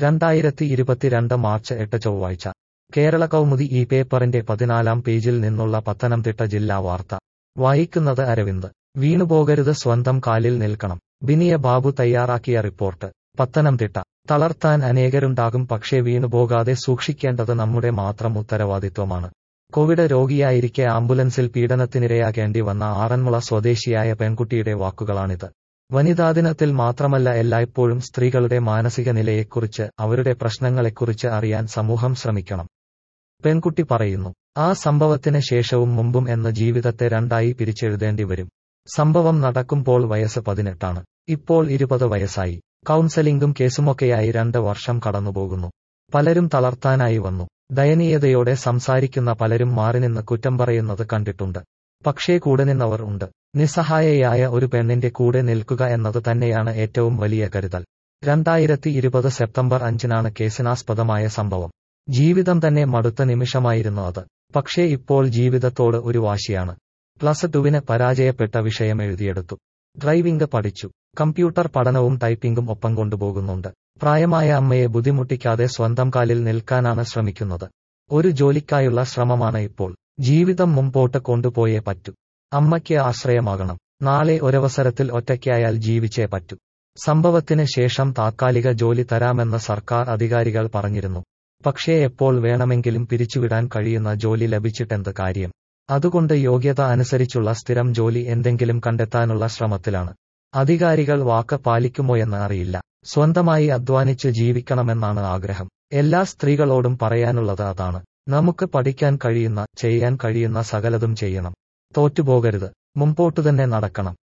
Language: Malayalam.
രണ്ടായിരത്തി ഇരുപത്തിരണ്ട് മാർച്ച് എട്ട് ചൊവ്വാഴ്ച കേരള കൗമുദി ഈ പേപ്പറിന്റെ പതിനാലാം പേജിൽ നിന്നുള്ള പത്തനംതിട്ട ജില്ലാ വാർത്ത വായിക്കുന്നത് അരവിന്ദ് വീണുപോകരുത് സ്വന്തം കാലിൽ നിൽക്കണം ബിനിയ ബാബു തയ്യാറാക്കിയ റിപ്പോർട്ട് പത്തനംതിട്ട തളർത്താൻ അനേകരുണ്ടാകും പക്ഷേ വീണുപോകാതെ സൂക്ഷിക്കേണ്ടത് നമ്മുടെ മാത്രം ഉത്തരവാദിത്വമാണ് കോവിഡ് രോഗിയായിരിക്കെ ആംബുലൻസിൽ പീഡനത്തിനിരയാകേണ്ടി വന്ന ആറന്മുള സ്വദേശിയായ പെൺകുട്ടിയുടെ വാക്കുകളാണിത് വനിതാദിനത്തിൽ മാത്രമല്ല എല്ലായ്പ്പോഴും സ്ത്രീകളുടെ മാനസിക നിലയെക്കുറിച്ച് അവരുടെ പ്രശ്നങ്ങളെക്കുറിച്ച് അറിയാൻ സമൂഹം ശ്രമിക്കണം പെൺകുട്ടി പറയുന്നു ആ സംഭവത്തിന് ശേഷവും മുമ്പും എന്ന ജീവിതത്തെ രണ്ടായി പിരിച്ചെഴുതേണ്ടി വരും സംഭവം നടക്കുമ്പോൾ വയസ്സ് പതിനെട്ടാണ് ഇപ്പോൾ ഇരുപത് വയസ്സായി കൗൺസലിംഗും കേസുമൊക്കെയായി രണ്ട് വർഷം കടന്നുപോകുന്നു പലരും തളർത്താനായി വന്നു ദയനീയതയോടെ സംസാരിക്കുന്ന പലരും മാറിനിന്ന് കുറ്റം പറയുന്നത് കണ്ടിട്ടുണ്ട് പക്ഷേ കൂടെ നിന്നവർ ഉണ്ട് നിസ്സഹായയായ ഒരു പെണ്ണിന്റെ കൂടെ നിൽക്കുക എന്നത് തന്നെയാണ് ഏറ്റവും വലിയ കരുതൽ രണ്ടായിരത്തി ഇരുപത് സെപ്റ്റംബർ അഞ്ചിനാണ് കേസിനാസ്പദമായ സംഭവം ജീവിതം തന്നെ മടുത്ത നിമിഷമായിരുന്നു അത് പക്ഷേ ഇപ്പോൾ ജീവിതത്തോട് ഒരു വാശിയാണ് പ്ലസ് ടുവിന് പരാജയപ്പെട്ട വിഷയം എഴുതിയെടുത്തു ഡ്രൈവിംഗ് പഠിച്ചു കമ്പ്യൂട്ടർ പഠനവും ടൈപ്പിംഗും ഒപ്പം കൊണ്ടുപോകുന്നുണ്ട് പ്രായമായ അമ്മയെ ബുദ്ധിമുട്ടിക്കാതെ സ്വന്തം കാലിൽ നിൽക്കാനാണ് ശ്രമിക്കുന്നത് ഒരു ജോലിക്കായുള്ള ശ്രമമാണ് ഇപ്പോൾ ജീവിതം മുമ്പോട്ട് കൊണ്ടുപോയേ പറ്റൂ അമ്മയ്ക്ക് ആശ്രയമാകണം നാളെ ഒരവസരത്തിൽ ഒറ്റയ്ക്കായാൽ ജീവിച്ചേ പറ്റൂ സംഭവത്തിന് ശേഷം താത്കാലിക ജോലി തരാമെന്ന് സർക്കാർ അധികാരികൾ പറഞ്ഞിരുന്നു പക്ഷേ എപ്പോൾ വേണമെങ്കിലും പിരിച്ചുവിടാൻ കഴിയുന്ന ജോലി ലഭിച്ചിട്ടെന്ത് കാര്യം അതുകൊണ്ട് യോഗ്യത അനുസരിച്ചുള്ള സ്ഥിരം ജോലി എന്തെങ്കിലും കണ്ടെത്താനുള്ള ശ്രമത്തിലാണ് അധികാരികൾ വാക്ക് പാലിക്കുമോയെന്ന് അറിയില്ല സ്വന്തമായി അധ്വാനിച്ച് ജീവിക്കണമെന്നാണ് ആഗ്രഹം എല്ലാ സ്ത്രീകളോടും പറയാനുള്ളത് അതാണ് നമുക്ക് പഠിക്കാൻ കഴിയുന്ന ചെയ്യാൻ കഴിയുന്ന സകലതും ചെയ്യണം തോറ്റുപോകരുത് മുമ്പോട്ടു തന്നെ നടക്കണം